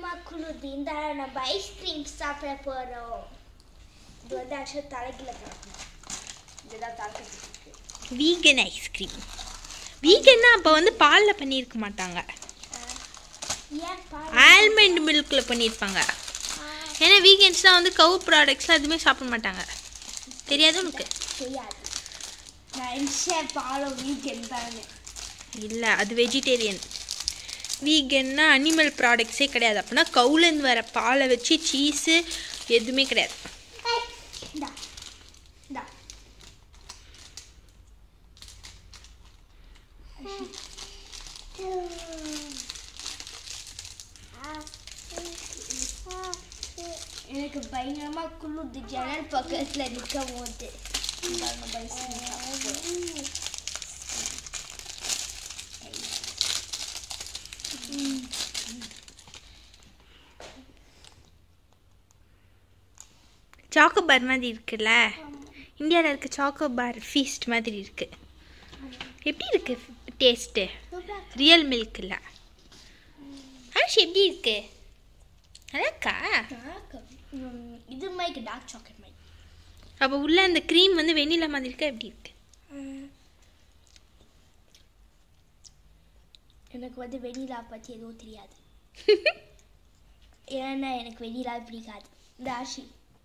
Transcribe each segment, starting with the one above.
பயங்கரமாக குளிருது இந்த நம்ம ஐஸ்கிரீம் சாப்பிட போகிறோம் இது வந்து ஆக்சுவலாக தலைக்கில் திறக்கணும் இதுதான் திறக்கிறதுக்கு வீகன் ஐஸ்கிரீம் வீகன்னா அப்போ வந்து பாலில் பண்ணியிருக்க மாட்டாங்க ஏன் பாரு ஆல்மண்ட் மில்கில் பண்ணியிருப்பாங்க ஏன்னா வீகன்ஸ்லாம் வந்து கவு ப்ராடக்ட்ஸ்லாம் எதுவுமே சாப்பிட மாட்டாங்க தெரியாது உனக்கு செய்யாது நான் நினச்சேன் பாலம் வீக்கெண்ட் தானே இல்லை அது வெஜிடேரியன் வீகன்னா அனிமல் ப்ராடக்ட்ஸே கிடையாது அப்படின்னா கவுலேருந்து வர பாலை வச்சு சீஸு எதுவுமே கிடையாது இந்தா இந்தா எனக்கு பயங்கரமா குளிர்து ஜன்னல் பக்கத்துல நிற்கும் போது இந்தா நம்ம ice cream சாப்பிட போறோம். சாக்கோ பார் மாதிரி இருக்குல்ல இந்தியாவில் இருக்க சாக்கோ பார் ஃபீஸ்ட் மாதிரி இருக்கு எப்படி இருக்கு டேஸ்ட்டு சூப்பரா இருக்கு. ரியல் மில்க் இல்லை ஆஷ் எப்படி இருக்கு அதாக்கா எனக்கு, ம், இது மைக் டார்க் சாக்லேட் மைக் அப்போ உள்ள அந்த க்ரீம் வந்து வெண்ணிலா மாதிரி இருக்கா எப்படி இருக்கு எனக்கு வந்து வெண்ணிலா பற்றி எதுவும் தெரியாது ஏன்னா எனக்கு வெண்ணிலா பிடிக்காது இந்த ஆஷி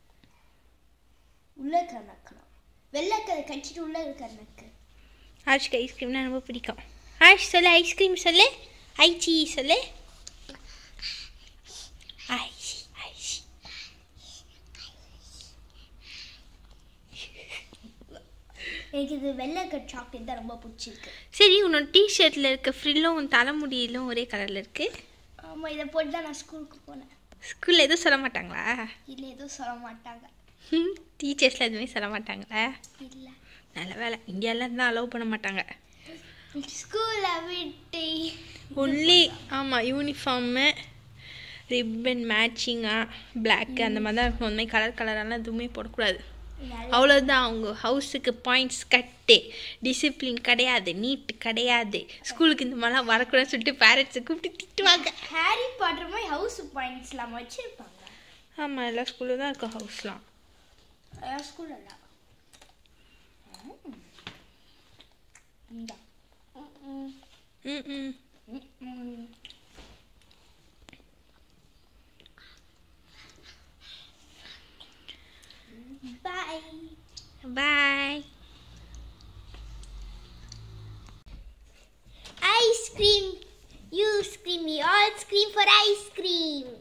உள்ள இருக்கிற நக்கலாம் வெள்ளைக்கரை கடிச்சிட்டு உள்ள இருக்கிற நக்கு ஆஷ்க்கு ஐஸ்கிரீம்னா ரொம்ப பிடிக்கும் ஆஷ் சொல்லு ஐஸ்கிரீம் சொல்லு ஐச்சி சொல்லு ஐச்சி ஐச்சி எனக்கு இது வெள்ளைக்கரை சாக்லேட் தான் ரொம்ப பிடிச்சிருக்கு சரி உன்னோட டிஷர்ட்டில் இருக்க ஃப்ரில்லும் உன் தலைமுடியிலும் ஒரே கலரில் இருக்கு ஆமாம் இதை போட்டு தான் நான் ஸ்கூலுக்கு போனேன் ஸ்கூலில் எதுவும் சொல்ல மாட்டாங்களா இல்லை எதுவும் சொல்ல மாட்டாங்க டீச்சர்ஸில் எதுவுமே சொல்ல மாட்டாங்களா இல்லை நல்ல வேலை இந்தியாவில் தான் அலோவ் பண்ண மாட்டாங்க ஸ்கூலை விட்டு ஒன்லி ஆமாம் யூனிஃபார்மு ரிப்பன் மேட்சிங்காக பிளாக்கு அந்த மாதிரி தான் இருக்கும் அந்த மாதிரி கலர் கலரெல்லாம் எதுவுமே போடக்கூடாது அவ்வளோதான் அவங்க ஹவுஸுக்கு பாயிண்ட்ஸ் கட்டு டிசிப்ளின் கிடையாது நீட் கிடையாது ஸ்கூலுக்கு இந்த மாதிரிலாம் வரக்கூடாதுன்னு சொல்லிட்டு பேரண்ட்ஸை கூப்பிட்டு திட்டுவாங்க ஹாரி பாட்டர் மாதிரி ஹவுஸ் பாயிண்ட்ஸ்லாம் வச்சுருப்பாங்க ஆமாம் எல்லா ஸ்கூலில் தான் இருக்கும் ஹவுஸ்லாம் ஸ்கூலில் இந்தா ம் ம் Bye. Bye Ice cream. You scream, we all scream for ice cream.